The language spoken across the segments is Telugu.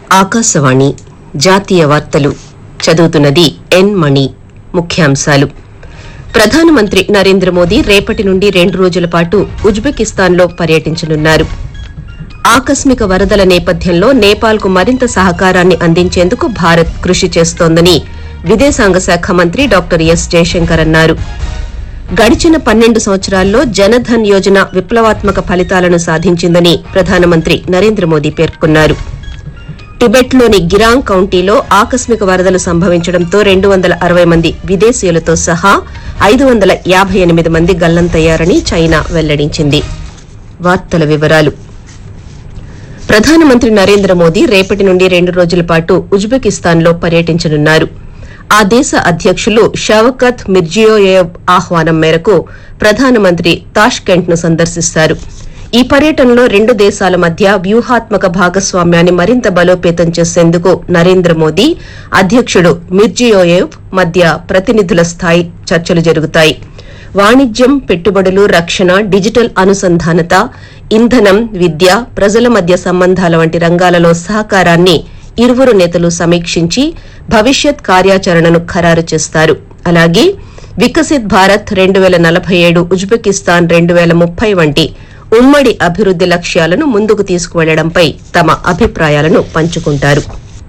ఆకాశవాణి జాతీయ వార్తలు చదువుతున్నది ఎన్ మణి ముఖ్యాంశాలు ప్రధానమంత్రి నరేంద్ర మోదీ రేపటి నుండి రెండు రోజుల పాటు ఉజ్బెకిస్తాన్లో పర్యటించనున్నారు ఆకస్మిక వరదల నేపథ్యంలో నేపాల్కు మరింత సహకారాన్ని అందించేందుకు భారత్ కృషి చేస్తోందని విదేశాంగ శాఖ మంత్రి డాక్టర్ ఎస్ జయశంకర్ అన్నారు గడిచిన పన్నెండు సంవత్సరాల్లో జనధన్ యోజన విప్లవాత్మక ఫలితాలను సాధించిందని ప్రధానమంత్రి నరేంద్ర మోదీ పేర్కొన్నారు టిబెట్లోని గిరాంగ్ కౌంటీలో ఆకస్మిక వరదలు సంభవించడంతో రెండు వందల అరవై మంది విదేశీయులతో సహా ఐదు వందల యాభై ఎనిమిది మంది గల్లంతయ్యారని చైనా వెల్లడించింది వార్తల వివరాలు ప్రధానమంత్రి నరేంద్ర మోదీ రేపటి నుండి రెండు రోజుల పాటు ఉజ్బెకిస్తాన్లో పర్యటించనున్నారు ఆ దేశ అధ్యకులు షవకత్ మిర్జియోయేవ్ ఆహ్వానం మేరకు ప్రధానమంత్రి తాష్కెంట్ ను సందర్శిస్తారు ఈ పర్యటనలో రెండు దేశాల మధ్య వ్యూహాత్మక భాగస్వామ్యాన్ని మరింత బలోపేతం చేసేందుకు నరేంద్ర మోదీ అధ్యకుడు మిర్జియోయేవ్ మధ్య ప్రతినిధుల స్థాయి చర్చలు జరుగుతాయి వాణిజ్యం పెట్టుబడులు రక్షణ డిజిటల్ అనుసంధానత ఇంధనం విద్య ప్రజల మధ్య సంబంధాల వంటి రంగాలలో సహకారాన్ని ఇరువురు నేతలు సమీక్షించి భవిష్యత్ కార్యాచరణను ఖరారు చేస్తారు అలాగే వికసిత్ భారత్ రెండు వేల నలభై ఏడు ఉజ్బెకిస్తాన్ రెండు వేల ముప్పై వంటి ఉమ్మడి అభివృద్ది లక్ష్యాలను ముందుకు తీసుకువెళ్లడంపై తమ అభిప్రాయాలను పంచుకుంటారు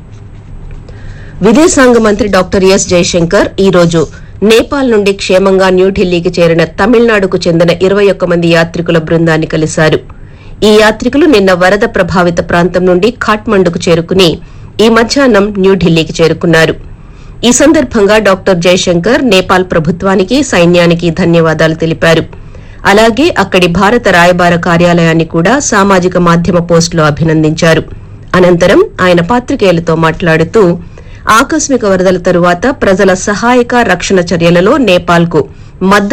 విదేశాంగ మంత్రి డాక్టర్ ఎస్ జయశంకర్ ఈ రోజు నేపాల్ నుండి క్షేమంగా న్యూఢిల్లీకి చేరిన తమిళనాడుకు చెందిన ఇరవై ఒక్క మంది యాత్రికుల బృందాన్ని కలిశారు ఈ యాత్రికులు నిన్న వరద ప్రభావిత ప్రాంతం నుండి ఖాట్మండుకు చేరుకుని ఈ మధ్యాహ్నం న్యూఢిల్లీకి చేరుకున్నారు ఈ సందర్భంగా డాక్టర్ జయశంకర్ నేపాల్ ప్రభుత్వానికి సైన్యానికి ధన్యవాదాలు తెలిపారు అలాగే అక్కడి భారత రాయబార కార్యాలయాన్ని కూడా సామాజిక మాధ్యమ పోస్టులో అభినందించారు అనంతరం ఆయన పాత్రికేయులతో మాట్లాడుతూ ఆకస్మిక వరదల తరువాత ప్రజల సహాయక రక్షణ చర్యలలో నేపాల్కు మద్దతు